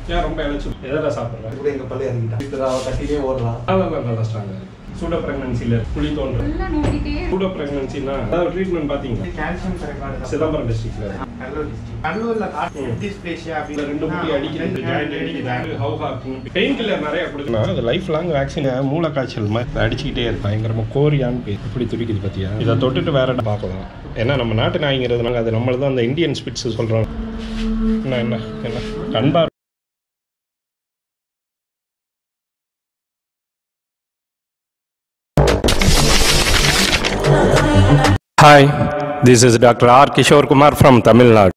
ஏன் ரொம்ப இழைச்சு எதில் சாப்பிட்றேன் கூட எங்க பள்ளி இறங்கிட்டான் இப்போ கட்டிலே ஓடுறான் அதான் நல்லா ஸ்ட்ராங்காக இருக்கு சூடோ ப்ரெக்னன்சியில் புளி தோன்ற ஃபுல்லா நோண்டிட்டே இருக்கு. சூடோ ப்ரெக்னன்சினா அதாவது ட்ரீட்மெண்ட் பார்த்தீங்களா கால்சியம் குறைபாடு சிதம்பரம் டிஸ்ட்ரிக்ட்ல கடலூர் டிஸ்ட்ரிக்ட் கடலூர்ல ம். டிஸ்பிளேஷியா இந்த ரெண்டு முட்டி அடிக்கிறது ஜாயிண்ட் அடிக்கிறது ஹவு ஹாக்கிங் பெயின் கில்லர் நிறைய கொடுக்கணும் அது லைஃப் லாங் வேக்சின் மூளை காய்ச்சல் மாதிரி அடிச்சுக்கிட்டே இருப்பான் பயங்கரமா கோரியான்னு பேர் இப்படி துடிக்குது பார்த்தியா இதை தொட்டுட்டு வேற இடம் பார்க்கலாம் ஏன்னா நம்ம நாட்டு நாய்ங்கிறதுனால அது நம்மள தான் அந்த இந்தியன் ஸ்பிட்ஸ் சொல்கிறோம் என்ன என்ன என்ன கண்பா Hi, this is Dr. R. Kishore Kumar from Tamil Nadu.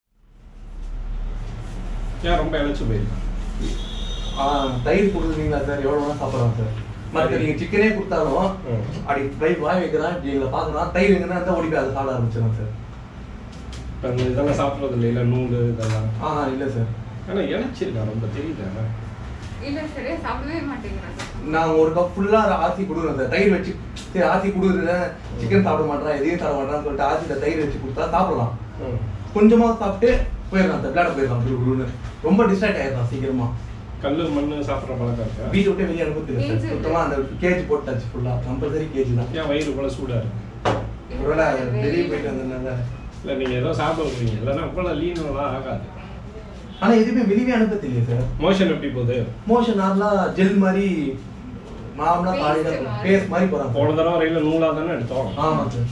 ஏன் ரொம்ப இழைச்சு போயிருக்கேன் ஆ, தயிர் கொடுக்குறீங்களா சார் எவ்வளோ வேணா சாப்பிடலாம் சார் மற்ற நீங்க சிக்கனே கொடுத்தாலும் ம். அப்படி தயிர் வாய் வைக்கிறான் இப்படி எங்களை பார்க்கலாம் தயிர் எங்கன்னா இருந்தா ஓடி போய் அதை சாப்பிட ஆரம்பிச்சிடும் சார் இப்போ அந்த இதெல்லாம் சாப்பிட்றது இல்லை இல்லை நூல் இதெல்லாம் ஆ இல்லை சார் ஆனால் இழைச்சிருக்கேன் ரொம்ப தெரியல இல்ல சரியா சாப்பிடவே மாட்டேங்கிறாங்க நான் ஒரு கப் ஃபுல்லா ஆசி கொடுக்குறேன் சார் தயிர் வச்சு சரி ஆசி கொடுக்குறேன் சிக்கன் சாப்பிட மாட்டேன் எதையும் சாப்பிட மாட்டேன்னு சொல்லிட்டு ஆசியில தயிர் வச்சு கொடுத்தா சாப்பிடலாம் ம் கொஞ்சமா சாப்பிட்டு போயிடலாம் சார் விளையாட போயிடலாம் குரு குருன்னு ரொம்ப டிஸ்ட்ராக்ட் ஆயிடலாம் சீக்கிரமா கல் மண் சாப்பிட்ற பழக்கம் இருக்கா வீட்டை விட்டு வெளியே அனுப்பி Cage சார் சுத்தமா அந்த கேஜ் போட்டாச்சு ஃபுல்லா கம்பல்சரி கேஜ் தான் ஏன் வயிறு போல சூடாக இருக்கு ஒருவேளை வெளியே போயிட்டு வந்ததுனால இல்லை நீங்கள் ஏதோ சாப்பிட விடுறீங்க இல்லைன்னா இவ்வளோ லீனெல்லாம் ஆகாது ஆனா எதுவுமே வெளியே அனுப்பது இல்லையே சார் மோஷன் எப்படி போகுது மோஷன் நார்மலா ஜெல் மாதிரி நார்மலா Paste காலையில மாதிரி. பேஸ்ட் மாதிரி போறாங்க போன தடவை வரையில் நூலாக தானே எடுத்தோம் ஆமா சார்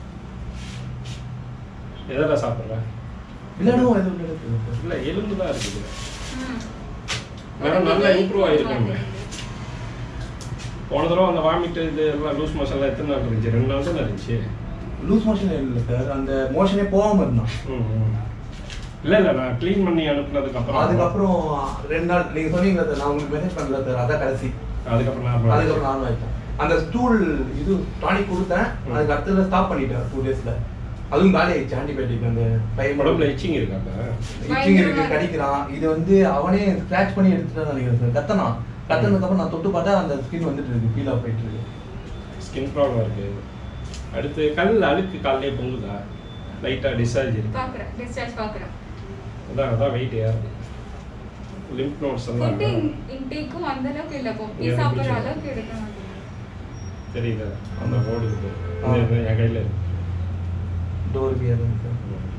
எதில் சாப்பிட்றேன் விளையாடவும் எதுவும் இல்லை சார் இல்லை எலும்பு தான் இருக்குது ம். மேடம் நல்லா உடனே இம்ப்ரூவ் ஆகிருக்காங்க மாட்டேங்குது. போன தடவை அந்த வாமிட் இது எல்லாம் லூஸ் மோஷன்லாம் எத்தனை நாள் இருந்துச்சு ரெண்டு நாள் தான் இருந்துச்சு லூஸ் மோஷன் இல்லை சார் அந்த மோஷனே போகாம இருந்தான் ம் ம். இல்லை இல்லை நான் க்ளீன் பண்ணி அனுப்புனதுக்கு அப்புறம் அதுக்கப்புறம் ரெண்டு நாள் நீங்க சொன்னீங்களா சார் நான் உங்களுக்கு மெசேஜ் பண்ணல சார் அதான் கடைசி அதுக்கப்புறம் நார்மல் அதுக்கப்புறம் நானும் ஆயிட்டேன் அந்த ஸ்டூல் இது டானிக் கொடுத்தேன் ம். அதுக்கு அடுத்ததுல ஸ்டாப் பண்ணிட்டேன் டூ டேஸ்ல அதுவும் காலி ஆயிடுச்சு ஆன்டிபயோட்டிக் அந்த பையன் உடம்புல இச்சிங் இருக்காங்க இச்சிங் இருக்கு கடிக்கிறான் இது வந்து அவனே ஸ்கிராச் பண்ணி எடுத்துட்டு நினைக்கிறேன் சார் கத்தனான் கத்தனதுக்கு அப்புறம் நான் தொட்டு பார்த்தா அந்த ஸ்கின் வந்துட்டு இருக்கு ஃபீல் ஆஃப் போயிட்டு இருக்கு ஸ்கின் ப்ராப்ளம் இருக்கு அடுத்து கல் அழுக்கு காலையிலே பொங்குதா லைட்டாக டிஸ்சார்ஜ் இருக்கு பாக்குறேன் டிஸ்சார்ஜ் பாக்குறேன் அதான் அதான் வெயிட் ஏறுது லிம்ப் நோட்ஸ் எல்லாம் ஃபுட் இன்டேக்கும் அந்த அளவுக்கு இல்ல கொப்பி எனக்கு சாப்பிடுற பிடிச்சது. அளவுக்கு எடுக்க மாட்டேங்கிறேன் தெரியுதா அந்த போர்டு இருக்கு ஆ. இது என் கையில் இருக்கு டோர் பியர் சார்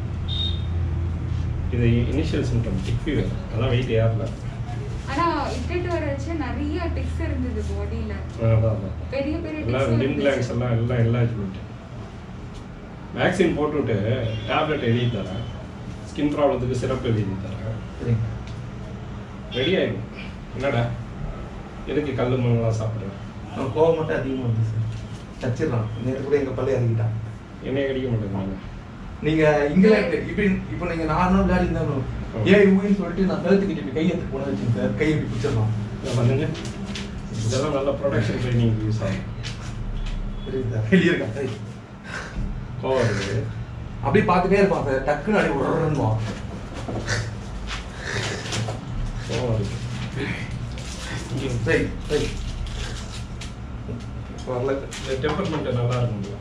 இது இனிஷியல் சிம்டம் டிக் ஃபீவர் அதான் வெயிட் ஏறல ஆனா இட்டுட்டு வர வச்சு நிறைய டிக்ஸ் இருந்தது பாடியில அதான் அதான் பெரிய பெரிய எல்லாம் டிக்ஸ் லிம் கிளாங்ஸ் எல்லாம் எல்லாம் எல்லாம் இது பண்ணிட்டு வேக்சின் போட்டுவிட்டு டேப்லெட் எழுதி தரேன் ஸ்கின் ப்ராப்ளத்துக்கு சிறப்பு எழுதி தரேன் சரிங்க ரெடி ஆயிடும் என்னடா எதுக்கு கல் மண்ணெல்லாம் சாப்பிட்றேன் அவன் கோவம் மட்டும் அதிகமாக வந்து சார் தச்சிடறான் நேற்று கூட எங்கள் பள்ளி இறங்கிட்டான் என்னைய கடிக்க மாட்டேங்கிறாங்க நீங்க இங்கிலாந்து இப்போ இப்போ நீங்க நார்மலா விளையாடி இருந்தாலும் ம். ஏன் ஊன்னு சொல்லிட்டு நான் கழுத்துக்கிட்டு இப்படி கையை எடுத்து போன வச்சுங்க சார் கையை இப்படி பிடிச்சிடலாம் இதை பண்ணுங்க இதெல்லாம் நல்ல ப்ரொடக்ஷன் ட்ரைனிங் யூஸ் ஆகும் புரியுது சார் வெளியே இருக்கான் சரி கோவம் இருக்குது அப்படியே பார்த்துட்டே இருப்பான் சார் டக்குன்னு அடி உடனுவான் கோவம் இருக்கு சரி சரி வரல இந்த டெம்பர்மெண்ட் நல்லா இருக்கும்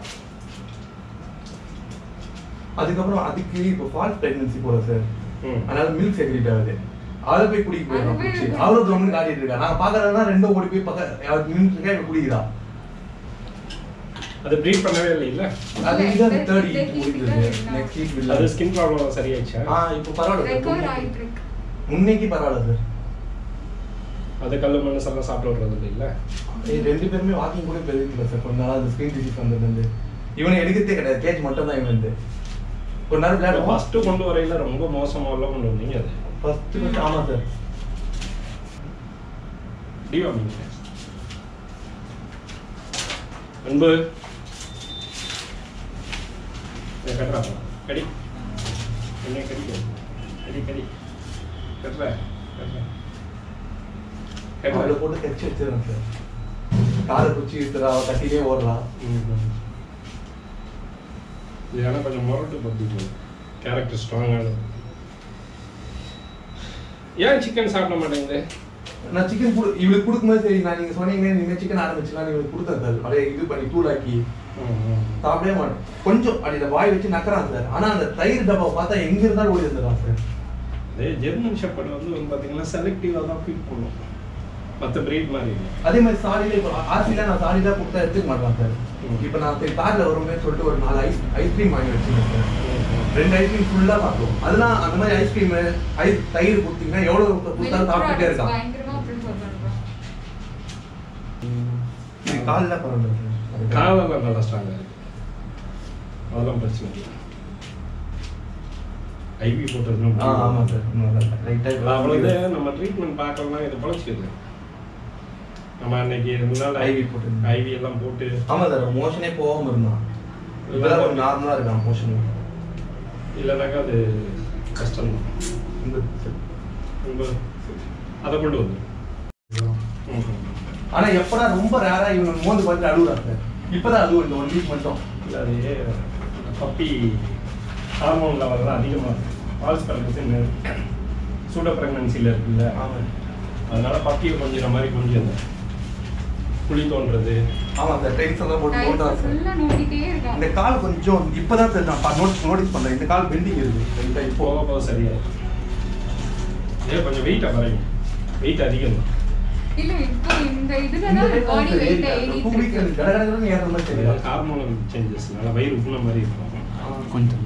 அதுக்கப்புறம் அதுக்கு இப்போ ஃபால்ஸ் பிரெக்னன்சி போல சார் ம் அதனால மில்க் செக்ரெட் ஆகுது அதை போய் குடிக்க போயிடலாம் அது போய் குடிச்சு அவரும் கவர்மெண்ட் காட்டிட்டு இருக்கா நான் பாக்குறதுனா ரெண்டும் ஓடி போய் பக்கம் மில்க் இருக்கா இப்போ குடிக்கிறா அது ப்ரீட் பண்ணவே இல்லை இல்ல அது இல்ல, இது இந்த- தேர்ட் இந்த வீக் heat முடிந்தது தான் நெக்ஸ்ட் வீக் அது இல்லை ஸ்கின் ப்ராப்ளம் சரியாயிடுச்சா ஆ இப்போ பரவாயில்ல ரெக்கவர் சார் ஆயிட்டு இருக்கு முன்னைக்கு பரவாயில்ல சார் அது கல் மண்ணு எல்லாம் சாப்பிட விடுறது இல்லை ஏய், ரெண்டு பேருமே வாக்கிங் கூட பெருகிக்கல சார் கொஞ்ச நாள் அந்த ஸ்கிரீன் டிசீஸ் வந்ததுலேருந்து இவனை எடுக்கிறதே கிடையாது கேஜ் மட்டும் தான் இவன் வந்து ஒரு நேரம் விளையாடுவான் ஃபர்ஸ்ட் கொண்டு வரையில ரொம்ப மோசமாலாம் கொண்டு வந்தீங்க அது ஃபர்ஸ்ட் ஃபர்ஸ்ட் ஆமாம் சார் டிவாமிங் அன்பு இதை கட்டுறாப்பா கடி என்ன கடிக்க கடி கடி கட்டுற கட்டுற அவளை கட்டுற போட்டு தைச்சு வச்சிடறேன் சார் காலை குச்சி இழுத்துறா அவள் கட்டிலே ஓடுறா ம்ஹும். இது ஆனால் கொஞ்சம் முரட்டு பத்திட்டு கேரக்டர் ஸ்ட்ராங்கானது ஏன் சிக்கன் சாப்பிட மாட்டேங்குது நான் சிக்கன் கொடு இவளுக்கு கொடுக்கும்போது சரி நான் நீங்கள் சொன்னீங்க நீங்கள் சிக்கன் ஆரம்பிச்சுலாம் இவளுக்கு கொடுத்தேன் சார் அப்படியே இது பண்ணி தூளாக்கி சாப்பிடவே மாட்டேன் கொஞ்சம் அப்படி இந்த வாய் வச்சு நக்கறான் சார் ஆனா அந்த தயிர் டப்பாவை பார்த்தா எங்க இருந்தாலும் ஓடி வந்துடுறான் சார் அதே ஜெர்மன் ஷெப்பர்ட் வந்து வந்து பார்த்தீங்கன்னா செலக்டிவாக தான் ஃபீட் பண்ணும் மற்ற பிரீட் மாதிரி இல்லை அதே மாதிரி சாலில இப்போ ஆர்சில நான் சாலில கொடுத்தா எடுத்துக்க மாட்டேன் சார் ம். இப்போ நான் சரி கார்ல வருமே சொல்லிட்டு ஒரு நாலு ஐஸ் ஐஸ்கிரீம் வாங்கி வச்சிருக்கேன் சார் ரெண்டு ஐஸ்கிரீம் ஃபுல்லா சாப்பிடுவோம் அதெல்லாம் அந்த மாதிரி ஐஸ்கிரீம் ஐஸ் தயிர் கொடுத்தீங்கன்னா எவ்வளவு கொடுத்தாலும் சாப்பிட்டுட்டே இருக்கான் பயங்கரமா ப்ரிஃபர் பண்றோம் இது காலில் பரவாயில்ல காலெல்லாம் நல்லா ஸ்ட்ராங்காக இருக்கு அதெல்லாம் பிரச்சனை இல்லை ஐவி போட்டதுன்னா ஆ ஆமாம் சார் லைட்டாக அவ்வளோது நம்ம ட்ரீட்மெண்ட் பார்க்கலாம் இது பழச்சிக்குது நம்ம அன்னைக்கு ரெண்டு நாள் IV ஐவி போட்டு. போட்டு ஐவி எல்லாம் போட்டு ஆமாம் சார் மோஷனே போகாம இருந்தான் இப்போதான் ஒரு நார்மலாக இருக்கான் மோஷன் இல்லைனாக்கா அது கஷ்டம் தான் இந்த ரொம்ப அதை கொண்டு வந்து ஆனா எப்படா ரொம்ப ரேரா இவங்க மோந்து பார்த்து அழுகுறாங்க சார் இப்பதான் அழுவு இந்த ஒன் வீக் மட்டும் இல்லை அது பப்பி ஹார்மோன் லெவல்லாம் அதிகமாக இருக்கு ஃபால்ஸ் ப்ரெக்னன்சி சூட ப்ரெக்னன்சியில் இருக்குல்ல ஆமா அதனால பப்பியை கொஞ்சிற மாதிரி கொஞ்சம் குழி தோன்றது ஆமா சார் டைல்ஸ் எல்லாம் போட்டு போட்டா சார் ஃபுல்லா நோண்டிட்டே இருக்கான் இந்த கால் கொஞ்சம் இப்பதான் சார் நான் நோட் நோட்டீஸ் பண்றேன் இந்த கால் பெண்டிங் இருக்கு லைட்டா இப்போ போக போக சரியாயிடும் இதே கொஞ்சம் வெயிட்டை குறையும் வெயிட் அதிகம் தான் இல்ல இப்போ இந்த இதுல இந்த தான் பாடி வெயிட் டூ ஏறிட்டு வீக்ஸ் இருக்கு கடகடன்னு ஏற மாதிரி தெரியும் ஹார்மோனல் சேஞ்சஸ்னால வயிறு உப்புன மாதிரி இருக்கும் கொஞ்சம்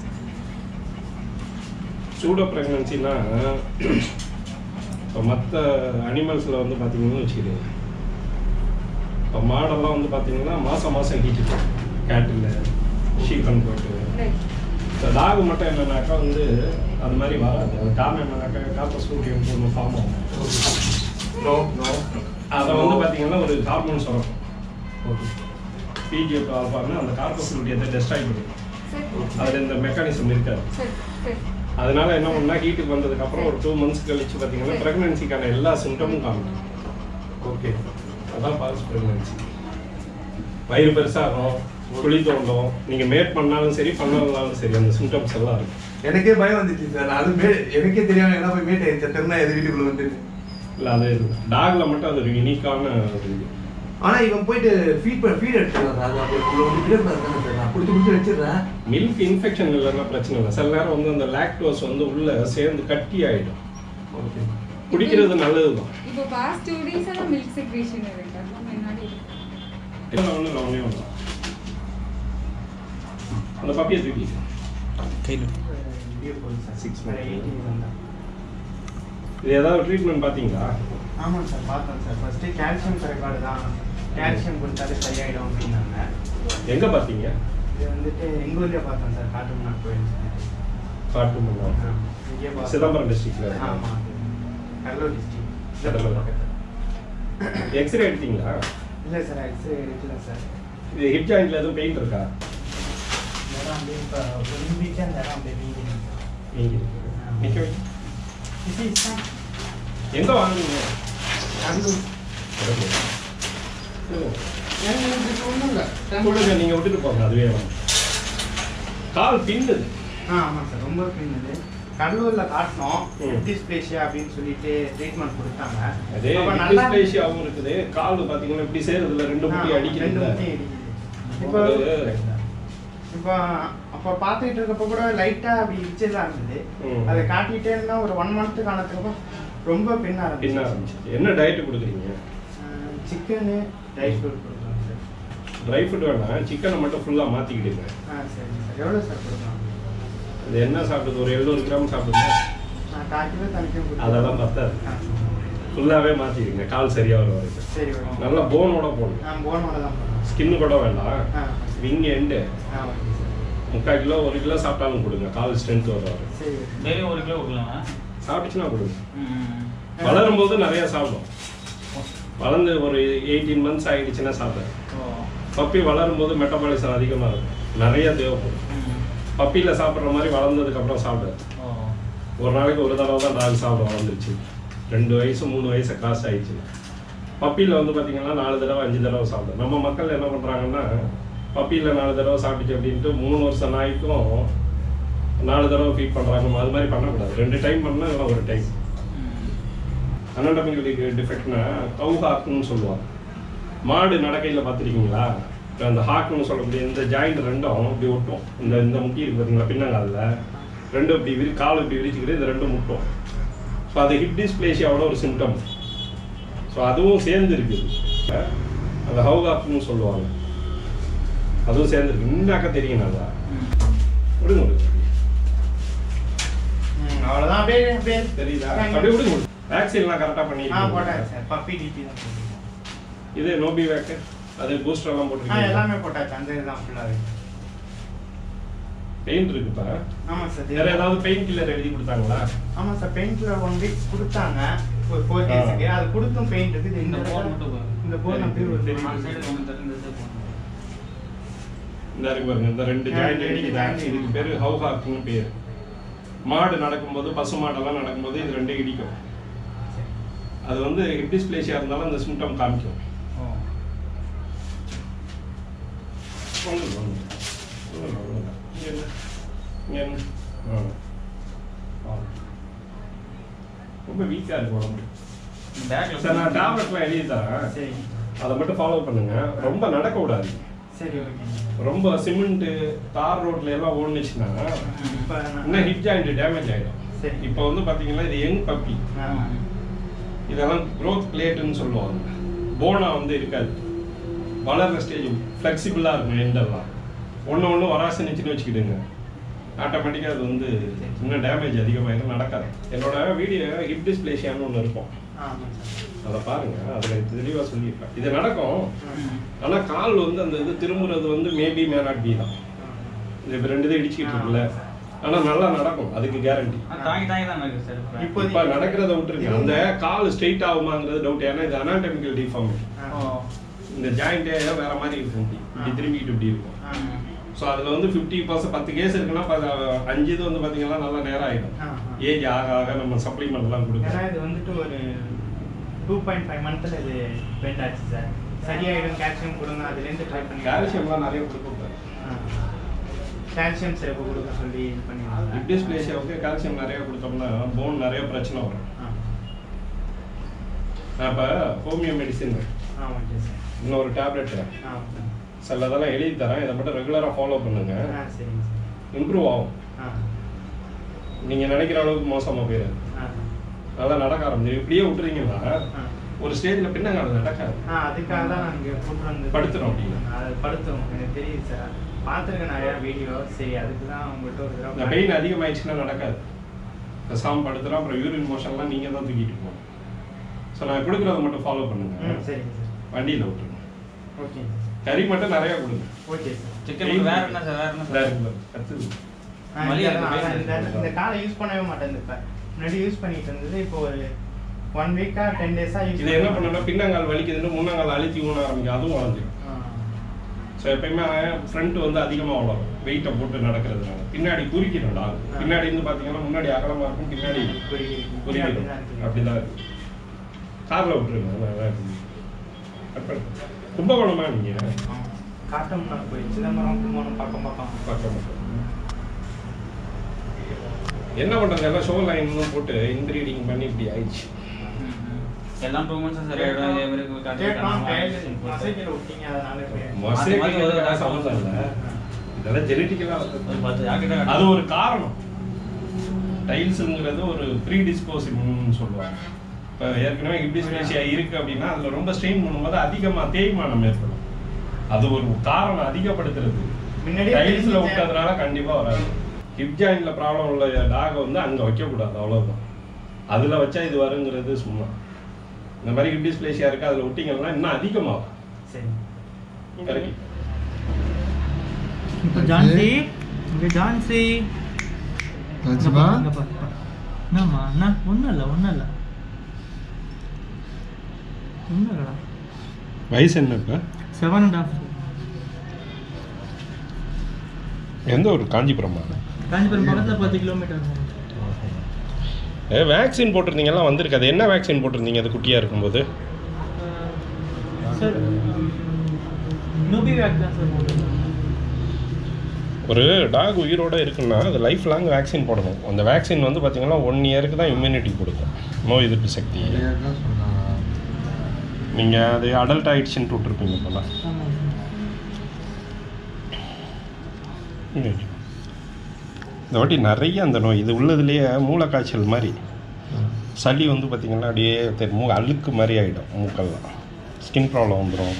சூடோ ப்ரெக்னன்சினா இப்போ மற்ற அனிமல்ஸில் வந்து பார்த்தீங்கன்னா வச்சுக்கிறீங்க இப்போ மாடெல்லாம் வந்து பார்த்தீங்கன்னா மாதம் மாதம் ஹீட்டு கேட்டில் ஷீக்கன் போட்டு Right. இந்த டாக் மட்டும் என்னன்னாக்கா வந்து அது மாதிரி வராது அது காரணம் என்னன்னாக்கா காப்பர் சூடியம் ஒன்று ஃபார்ம் ஆகும் நோ நோ அதை வந்து பார்த்தீங்கன்னா ஒரு ஹார்மோன் சுரக்கும் ஓகே பிஜிஎஃப் ஆல்ஃபான்னு அந்த கார்பஸ் சூடியத்தை டெஸ்ட்ராய் பண்ணும் சரி அதில் இந்த மெக்கானிசம் இருக்காது சரி சரி அதனால என்ன பண்ணா ஹீட்டுக்கு வந்ததுக்கு அப்புறம் ஒரு டூ மந்த்ஸ் கழிச்சு பார்த்தீங்கன்னா ப்ரெக்னன்சிக்கான எல்லா சிம்டமும் காமிக்கும் ஓகே அதான் பால்ஸ் ப்ரெக்னன்சி வயிறு பெருசாகும் குழி தோண்டும் நீங்க மேட் பண்ணாலும் சரி பண்ணாலும் சரி அந்த சிம்டம்ஸ் எல்லாம் இருக்கும் எனக்கே பயம் வந்துச்சு சார் அது மே எனக்கே தெரியாம என்ன போய் மீட் ஆயிடுச்சு தெரினா எது வீட்டுக்குள்ள வந்து இல்லை அது டாக்ல மட்டும் அது ஒரு யூனிக்கான ஒரு இது ஆனா இவன் போயிட்டு ஃபீட் ஃபீட் எடுத்துறான் சார் அது அப்படி உள்ள வந்து விடக்கூடாது தானே சார் நான் குடிச்சு குடிச்சு வச்சிடுறேன் மில்க் இன்ஃபெக்ஷன் இல்லைன்னா பிரச்சனை இல்லை சில நேரம் வந்து அந்த லாக்டோஸ் வந்து உள்ள சேர்ந்து கட்டி ஆயிடும் ஓகே குடிக்கிறது நல்லது தான் இப்போ பாஸ்ட் டூ டேஸ் எல்லாம் மில்க் செக்ரேஷன் இருக்கு அதெல்லாம் முன்னாடி இல்லை ஒன்று இல்லை ஒன்றே ஒன்று அந்த பப்பியை தூக்கி Six months. இது ஏதாவது ட்ரீட்மெண்ட் பார்த்தீங்களா ஆமாம் சார் பார்த்தேன் சார் ஃபர்ஸ்ட்டு கால்சியம் ரெக்கார்டு தான் கால்சியம் கொடுத்தாலே சரியாயிடும் அப்படின்னாங்க எங்கே பார்த்தீங்க இது வந்துட்டு எங்கள் ஊர்லேயே பார்த்தேன் சார் காட்டுமன்னா கோயில் காட்டு ஆ, இங்கேயே பார்த்தேன். சிதம்பரம் டிஸ்ட்ரிக்ட்ல ஆமாம் கடலூர் கடலூர். டிஸ்ட்ரிக்ட் எக்ஸ்ரே எடுத்தீங்களா இல்லை சார் எக்ஸ்ரே எடுக்கல சார் இது ஹிப் ஜாயிண்ட்ல எதுவும் பெயின் இருக்கா இந்த இடம் அப்படியே இப்போ ஒலிம்பிக்கே அந்த இடம் அப்படியே வீங்கிடுது நீங்க நிக்க வை. இது இதுதான் எங்க வாங்குனீங்க கடலூர் கொடுங்க நீங்க விட்டுட்டு போங்க அதுவே வாங்க. கால் பின்னுது ஆ ஆமாம் சார் ரொம்ப பின்னது கடலூரில் காட்டினோம் ம். டிஸ்பிளேஷியா அப்படின்னு சொல்லிட்டு ட்ரீட்மெண்ட் கொடுத்தாங்க அதே அப்ப நல்லா டிஸ்பிளேஷியாவும் இருக்குது கால் பாத்தீங்கன்னா இப்படி சேருதுல ரெண்டு முட்டி ஆ, ரெண்டு அடிக்குது முட்டி அடிக்குது இப்போ இப்போ அப்போ பார்த்துக்கிட்டு இருக்கப்போ கூட லைட்டாக அப்படி இச்சதாக இருந்தது ம். அதை காட்டிகிட்டே இருந்தால் ஒரு ஒன் மந்த்து காணத்துக்கு ரொம்ப பின்ன பின்ன ஆரம்பிச்சு ஆரம்பிச்சிச்சு என்ன டயட் கொடுக்குறீங்க சிக்கனு ட்ரை ஃப்ரூட் கொடுக்குறோம் சார் ட்ரை ஃபுட் வேணாம் சிக்கனை மட்டும் ஃபுல்லா மாத்திக்கிடுங்க ஆ சரி சார் எவ்வளோ சார் கொடுக்கலாம் அது என்ன சாப்பிடுது ஒரு எழுநூறு கிராம் சாப்பிடுங்க நான் கால் கிலோ தனிக்கும் அதெல்லாம் பத்தாது ஃபுல்லாவே மாத்திடுங்க கால் சரியா வர வரைக்கும் சரி வரும் நல்லா போனோட போடணும் நான் போனோட தான் போடுறேன் ஸ்கின்னு கூட வேண்டாம் ஆ விங் எண்டு ஆ ஓகே சார் முக்கால் கிலோ ஒரு கிலோ சாப்பிட்டாலும் கொடுங்க கால் ஸ்ட்ரென்த் வர வரை சரி டெய்லி ஒரு கிலோ கொடுக்கலாமா சாப்பிட்டுச்சுன்னா கொடுங்க ம். வளரும் போது நிறைய சாப்பிடும் வளர்ந்து ஒரு எயிட்டீன் மந்த்ஸ் ஆகிடுச்சுன்னா சாப்பிடும் ஓ. பப்பி வளரும் போது மெட்டபாலிசம் அதிகமாக இருக்கும் நிறைய தேவைப்படும் ம். பப்பியில் சாப்பிட்ற மாதிரி வளர்ந்ததுக்கு அப்புறம் சாப்பிடாது ஓ. ஒரு நாளைக்கு ஒரு தடவை தான் டாக் சாப்பிட வளர்ந்துருச்சு ரெண்டு வயசு மூணு வயசு கிராஸ் ஆயிடுச்சு பப்பியில் வந்து பார்த்தீங்கன்னா நாலு தடவை அஞ்சு தடவை சாப்பிடும் நம்ம மக்கள் என்ன பண்ணுறாங்கன்னா பப்பியில் நாலு தடவை சாப்பிட்டுச்சு அப்படின்ட்டு மூணு வருஷம் நாய்க்கும் நாலு தடவை ஃபீட் பண்ணுறாங்க அது மாதிரி பண்ணக்கூடாது ரெண்டு டைம் பண்ணால் இல்லை ஒரு டைம் ம். அனாட்டமிக்கலுக்கு டிஃபெக்ட்னா கவு ஹாக்குன்னு சொல்லுவாங்க மாடு நடக்கையில் பார்த்துருக்கீங்களா அந்த ஹாக்குன்னு சொல்லக்கூடிய இந்த ஜாயிண்ட் ரெண்டும் இப்படி ஒட்டும் இந்த இந்த முட்டி இருக்கு பார்த்தீங்களா பின்னங்காலில் ரெண்டும் இப்படி விரி கால் இப்படி விரிச்சுக்கிட்டு இது ரெண்டும் முட்டும் ஸோ அது ஹிப் டிஸ்பிளேஷியாவோட ஒரு சிம்டம் ஸோ அதுவும் சேர்ந்து இருக்குது அந்த ஹவுகாப்னு சொல்லுவாங்க அதுவும் சேர்ந்துருக்கு இன்னாக்க தெரியும் நல்லா விடுங்க விடுங்க ம், அவ்வளவுதான் அப்படியே அப்படியே தெரியுதா அப்படியே விடுங்க வேக்சின்லாம் கரெக்டாக ஆ பண்ணி போட்டாச்சு சார் பப்பி டிபி தான் போட்டுருக்கோம். இது நோபி வேக்கு அது பூஸ்டர் எல்லாம் ஆ போட்டுருக்கீங்க எல்லாமே போட்டாச்சு அந்த இதுதான் ஃபுல்லாகவே பெயின் இருக்குப்பா ஆமாம் சார் வேற ஏதாவது பெயின் கில்லர் எழுதி கொடுத்தாங்களா ஆமாம் சார் பெயிண்ட்ல ஒன் வீக் கொடுத்தாங்க ஒரு ஃபோர் ஆ. டேஸ்க்கு அது கொடுத்தும் பெயிண்ட் இருக்குது இந்த இந்த போர் மட்டும் பாருங்க. இந்த போர் அப்படியே ஒரு தெரியும். அந்த சைடு ஒன்று தெரிஞ்சது போகணும் இந்த இருக்கு பாருங்க இந்த ரெண்டு ஆ, ஜாயிண்ட் ரெண்டு இடிக்குதா joint இதுக்கு பேரு ஹவு ஹாக்னு பேர் மாடு நடக்கும்போது பசு மாடெல்லாம் நடக்கும்போது இது ரெண்டும் இடிக்கும் அது வந்து ஹிப் டிஸ்பிளேஷியா இருந்தாலும் அந்த சிம்டம் காமிக்கும் ஓ ஒண்ணும் இல்ல, ஒண்ணும் இல்ல. ஒண்ணும் இல்ல, ஒண்ணும் இல்ல. இங்க என்ன? இங்க என்ன? ஆ. ஆ. ரொம்ப வீக்கா இருக்கு உடம்பு பேக்ல சார் நான் டேப்லெட்லாம் எழுதி தரேன் சரி அதை மட்டும் ஃபாலோ பண்ணுங்க ரொம்ப நடக்க விடாது சரி ஓகே ரொம்ப சிமெண்ட் தார் ரோட்ல எல்லாம் ஓடுனுச்சுன்னா இப்போ இன்னும் ஹிப் ஜாயிண்ட் டேமேஜ் ஆயிடும் சரி. இப்போ வந்து பாத்தீங்கன்னா இது யங் பப்பி இதெல்லாம் growth பிளேட்டுன்னு சொல்லுவாங்க போனா வந்து இருக்காது வளர்ற ஸ்டேஜ் ஃப்ளெக்சிபிளாக இருக்கும் எண்டெல்லாம் ஒன்று ஒன்று வராசனிச்சுன்னு வச்சுக்கிடுங்க ஆட்டோமேட்டிக்காக அது வந்து இன்னும் டேமேஜ் அதிகமாயிடும் நடக்காது என்னோட வீடியோ ஹிப் டிஸ்பிளேஷியான்னு ஒன்று இருக்கும் ஆமாம் சார் அதை பாருங்க அதில் தெளிவாக சொல்லியிருப்பேன் இது நடக்கும் ஆனால் கால் வந்து அந்த இது திரும்புறது வந்து மேபி மே நாட் பி தான் இது இப்போ ரெண்டு இது இடிச்சிக்கிட்டு இருக்குல்ல ஆனால் நல்லா நடக்கும் அதுக்கு கேரண்டி தாங்கி தாங்கி தான் இருக்கு சார் இப்போ. இப்போ இப்போ நடக்கிறத விட்டுருங்க அந்த கால் ஸ்ட்ரெயிட் ஆகுமாங்கிறது டவுட் ஏன்னா இது அனாட்டமிக்கல் டிஃபார்மேஷன் ஓ இந்த ஜாயிண்டே வேற மாதிரி இருக்கும் இப்படி இப்படி திரும்பிக்கிட்டு இப்படி இருக்கும் ஆ. ஸோ அதில் வந்து ஃபிஃப்டி பர்சன்ட் பத்து கேஸ் இருக்குன்னா ப- அஞ்சு இது வந்து பார்த்தீங்கன்னா நல்லா நேரம் ஆகிடும் ஆ, ஆ. ஏஜ் ஆக ஆக நம்ம சப்ளிமெண்ட்லாம் ஏன்னா கொடுக்கலாம் இது வந்துட்டு ஒரு டூ பாயிண்ட் ஃபைவ் மந்த்தில் இது பெண்ட் ஆச்சு சார் சரியாயிடும் கால்சியம் கொடுங்க அதுலேருந்து ட்ரை பண்ணி கால்சியம்லாம் நிறைய கொடுக்கூடாது கால்சியம் சிறப்பு கொடுக்க சொல்லி இது பண்ணி ஹிப் டிஸ்பிளேஷியாவுக்கு கால்சியம் நிறைய கொடுத்தோம்னா போன் நிறைய பிரச்சனை வரும் நான் இப்போ ஹோமியோ மெடிசின் ஆ ஓகே சார் இன்னொரு டேப்லெட் ஆ ஓகே சிலதெல்லாம் எழுதி தரேன் இதை மட்டும் ரெகுலராக ஃபாலோ பண்ணுங்க ஆ சரிங்க சார் இம்ப்ரூவ் ஆகும் ஆ நீங்கள் நினைக்கிற அளவுக்கு மோசமாக போயிடாது ஆ நல்லா நடக்க ஆரம்பிச்சு இப்படியே விட்டுறீங்கன்னா ஆ. ஒரு ஸ்டேஜில் பின்னங்கால நடக்காது ஆ அதுக்காக தான் நான் இங்கே கூட்டு வந்து படுத்துறோம் அப்படின்னா. அது படுத்தும் எனக்கு தெரியுது சார் பார்த்துருக்கேன் நிறையா வீடியோ சரி அதுக்கு தான் உங்கள்கிட்ட ஒரு இந்த தடவை பெயின் அதிகமாயிடுச்சுன்னா நடக்காது பேசாம படுத்துறோம் அப்புறம் யூரின் மோஷன்லாம் நீங்கள் தான் தூக்கிட்டு போகணும் ஸோ நான் கொடுக்குறத மட்டும் ஃபாலோ பண்ணுங்க ம் சரிங்க சார் வண்டியில் விட்டுருங்க ஓகே கறி மட்டும் நிறையா கொடுங்க ஓகே சார் சிக்கன் மட்டும் வேற என்ன சார் வேற என்ன சார் கற்று ஆ, வலி இந்த- இருக்கு, அதான் இந்த பேசுறது. இந்த காலை யூஸ் பண்ணவே மாட்டேன் இப்ப முன்னாடி யூஸ் பண்ணிட்டு இருந்தது இப்போ ஒரு ஒன் வீக்கா டென் டேஸா யூஸ் இது என்ன பண்ணணும்னா பின்னங்கால் வலிக்குதுன்னு முன்னங்கால் அழுத்தி ஊன ஆரம்பிக்கும் அதுவும் வளர்ந்துடும் ஸோ எப்பயுமே ஃப்ரண்ட் வந்து அதிகமாக வளரும் வெயிட்டை போட்டு நடக்கிறதுனால பின்னாடி குறிக்கணும் டாக் பின்னாடி இருந்து பார்த்தீங்கன்னா முன்னாடி அகலமாக இருக்கும் பின்னாடி குறிக்கணும் அப்படிதான் இருக்கு காரில் விட்டுருங்க நல்லா இருக்கு கட் பண்ணு. கும்பகோணமா நீங்கள் காட்டம் போய் சிதம்பரம் கும்பகோணம் பக்கம் பக்கம் பக்கம் பக்கம். என்ன பண்றது எல்லாம் ஷோ லைன் போட்டு இன்பிரீடிங் பண்ணி இப்படி ஆயிடுச்சு ம், ம். எல்லாம் டூ மந்த்ஸ் சார் கேட்டோம், இவருக்கு கேட்டோம், கண்டிப்பாக டைல் மசைக்கில் விட்டீங்க அதனால இப்படி. மசேக்கு ஒரு இதுக்கு சம்மந்தம் இல்லை இதெல்லாம் ஜெனட்டிக்கலாக ஒரு பத்து ஜாக்கெட்டை அது ஒரு காரணம் டைல்ஸுங்கிறது ஒரு ப்ரீ டிஸ்போசிபிள்னு சொல்லுவாங்க இப்போ ஏற்கனவே இப்டிஸ்பேசியா இருக்கு அப்படின்னா அதில் ரொம்ப ஸ்ட்ரெயின் பண்ணும்போது அதிகமாக தேய்மானம் ஏற்படும் அது ஒரு காரணம் அதிகப்படுத்துறது முன்னாடியே டைல்ஸில் தெரிஞ்சுச்சேன். விட்டதுனால கண்டிப்பாக வராது ஹிப் ஜாயின்ல ப்ராப்ளம் உள்ள டாகை வந்து அங்கே வைக்கக்கூடாது அவ்வளவுதான் அதில் வச்சா இது வருங்கிறது சும்மா இந்த மாதிரி ஹிப் டிஸ்பிளேஷியா இருக்கு அதில் விட்டிங்கன்னா இன்னும் அதிகமாகும் சரி கரெக்ட் இப்போ ஜான்சி இங்க ஜான்சி ராஜ்மா என்னம்மா என்ன ஒன்றும் இல்லை ஒன்றும் இல்லை ஒன்றும் இல்லைடா வயசு என்ன இப்போ செவன் அண்ட் ஹாஃப் எந்த ஒரு காஞ்சிபுரமா காஞ்சிபுரம் பக்கத்தில் பத்து கிலோமீட்டர் ஏ வேக்சின் போட்டிருந்தீங்கலாம் வந்திருக்கு அது என்ன வேக்சின் போட்டிருந்தீங்க அது குட்டியாக இருக்கும்போது சார் நோபி வேக் தான் சார் போட்டுருக்கேன் ஒரு டாக் உயிரோட இருக்குன்னா அது லைஃப் லாங் வேக்சின் போடணும் அந்த வேக்சின் வந்து பார்த்தீங்கன்னா ஒன் இயருக்கு தான் இம்யூனிட்டி கொடுக்கும் நோய் எதிர்ப்பு சக்தி சொன்னாங்க நீங்கள் அது அடல்ட் ஆயிடுச்சுன்னு விட்டுருப்பீங்க இப்போலாம் ஆமாம் இந்த வாட்டி நிறைய அந்த நோய் இது உள்ளதுலேயே மூளைக்காய்ச்சல் மாதிரி சளி வந்து பார்த்திங்கன்னா அப்படியே தெரி- மூ அழுக்கு மாதிரி ஆகிடும் மூக்கெல்லாம் ஸ்கின் ப்ராப்ளம் வந்துடும்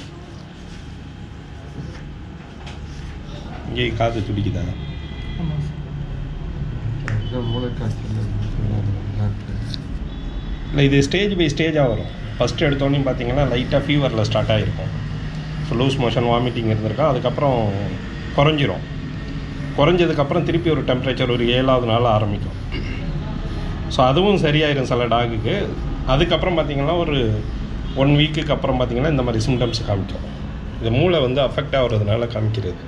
இங்கே காது துடிக்குதா ஆமாம் சார் மூளைக்காய்ச்சல் சொன்னாங்க டாக்டர் இல்லை இது ஸ்டேஜ் பை ஸ்டேஜாக வரும் ஃபஸ்ட்டு எடுத்தோடனே பார்த்தீங்கன்னா லைட்டாக ஃபீவரில் ஸ்டார்ட் ஆகிருக்கும் ஸோ லூஸ் மோஷன் வாமிட்டிங் இருந்திருக்கும் அதுக்கப்புறம் குறைஞ்சிரும் குறைஞ்சதுக்கப்புறம் திருப்பி ஒரு டெம்பரேச்சர் ஒரு ஏழாவது நாள் ஆரம்பிக்கும் ஸோ அதுவும் சரியாயிரும் சில டாகுக்கு அதுக்கப்புறம் பார்த்தீங்கன்னா ஒரு ஒன் வீக்குக்கு அப்புறம் பார்த்தீங்கன்னா இந்த மாதிரி சிம்டம்ஸ் காமிக்கும் இது மூளை வந்து அஃபெக்ட் ஆகுறதுனால காமிக்கிறது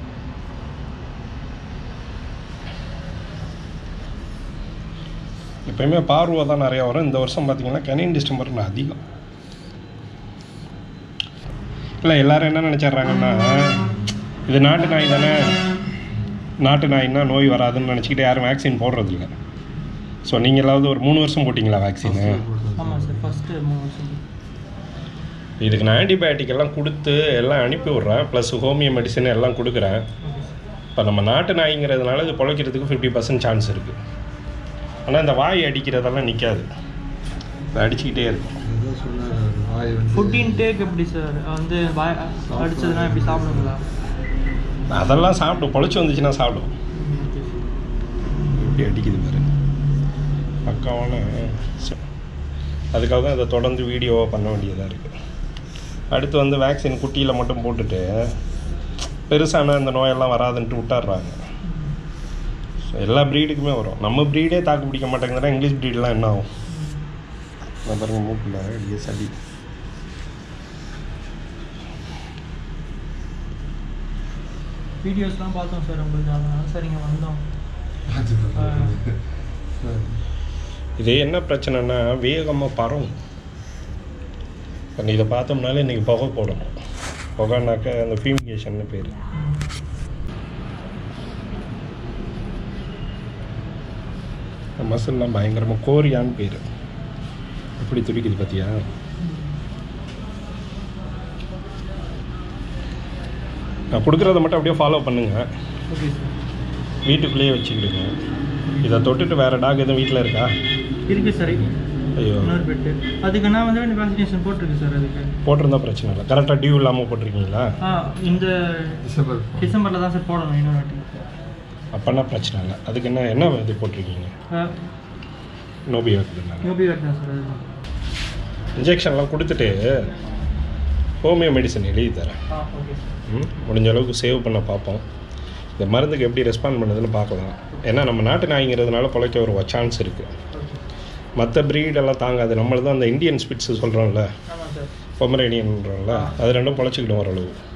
எப்பயுமே பார்வை தான் நிறையா வரும் இந்த வருஷம் பார்த்தீங்கன்னா கெனின் டிஸ்டம்பர் அதிகம் இல்லை எல்லாரும் என்ன நினச்சிட்றாங்கன்னா இது நாட்டு நாய் தானே நாட்டு நாய்னா நோய் வராதுன்னு நினச்சிக்கிட்டு யாரும் வேக்சின் போடுறதில்ல ஸோ நீங்களாவது ஒரு மூணு வருஷம் போட்டிங்களா வேக்சினு ஆமாம் சார் ஃபஸ்ட்டு மூணு வருஷம் இதுக்கு நான் ஆன்டிபயோட்டிக் எல்லாம் கொடுத்து எல்லாம் அனுப்பி விட்றேன் ப்ளஸ் ஹோமியோ மெடிசன் எல்லாம் கொடுக்குறேன் இப்போ நம்ம நாட்டு நாய்ங்கிறதுனால இது பிழைக்கிறதுக்கு ஃபிஃப்டி பர்சன்ட் சான்ஸ் இருக்குது ஆனால் இந்த வாய் அடிக்கிறதெல்லாம் நிற்காது இது அடிச்சுக்கிட்டே இருக்கும் ஏதோ சொன்னார் அவர் வாய் வந்து ஃபுட் இன்டேக் எப்படி சார் வந்து வாய் அடிச்சதுன்னா எப்படி சாப்பிடுங்களா அதெல்லாம் சாப்பிடும் பொழைச்சி வந்துச்சுன்னா சாப்பிடும் இப்படி அடிக்குது பாரு பக்காவான ச- அதுக்காக தான் இதை தொடர்ந்து வீடியோவாக பண்ண வேண்டியதாக இருக்குது அடுத்து வந்து வேக்சின் குட்டியில் மட்டும் போட்டுட்டு பெருசான இந்த நோயெல்லாம் வராதுன்ட்டு விட்டுறாங்க ஸோ எல்லா ப்ரீடுக்குமே வரும் நம்ம ப்ரீடே தாக்கு பிடிக்க மாட்டேங்குதுன்னா இங்கிலீஷ் ப்ரீடெலாம் என்ன ஆகும் நான் பாருங்க மூக்கில் அப்படியே சளி வீடியோஸ்லாம் பார்த்தோம் சார் உங்களுக்கு அதனால சார் இங்கே வந்தோம் அது வந்து- சார், இது என்ன பிரச்சனைனா வேகமாக பரவும் இப்போ இதை பார்த்தோம்னாலே இன்றைக்கி புகை போடணும் புகைனாக்க அந்த ஃபியூமிகேஷன்னு பேர் மசில்லாம் பயங்கரமாக கோரியான்னு பேர் எப்படி துடிக்குது பார்த்தியா நான் கொடுக்குறத மட்டும் அப்படியே ஃபாலோ பண்ணுங்கள் ஓகே சார் வீட்டுக்குள்ளேயே வச்சுக்கிடுங்க இதை தொட்டுட்டு வேறு டாக் எதுவும் வீட்டில் இருக்கா இருக்கு சார் ஐயோ இன்னொரு பெட்டு அதுக்கு நான் வந்து வேக்சினேஷன் போட்டிருக்கு சார் அதுக்கு போட்டிருந்தா பிரச்சனை இல்லை கரெக்டாக டியூ இல்லாமல் போட்டிருக்கீங்களா ஆ இந்த டிசம்பர் டிசம்பரில் தான் சார் போடணும் இன்னொரு வாட்டி அப்போனா பிரச்சனை இல்லை அதுக்கு என்ன என்ன இது போட்டிருக்கீங்க நோபி இருக்குதுனால யூபி வேக் தான் சார் அதுதான் இன்ஜெக்ஷன்லாம் கொடுத்துட்டு ஹோமியோ மெடிசன் எழுதி தரேன் ஆ ஓகே சார் ம், முடிஞ்ச அளவுக்கு சேவ் பண்ண பார்ப்போம் இந்த மருந்துக்கு எப்படி ரெஸ்பாண்ட் பண்ணுதுன்னு பார்க்கலாம் ஏன்னா நம்ம நாட்டு நாய்ங்கிறதுனால பிழைக்க ஒரு சான்ஸ் இருக்குது மற்ற ப்ரீடெல்லாம் தாங்காது நம்மளது அந்த இந்தியன் ஸ்பிட்ஸ் சொல்கிறோம்ல ஆமாம் சார் பொமரேனியன்றோம்ல அது ரெண்டும் பொழைச்சிக்கிடும் ஓரளவு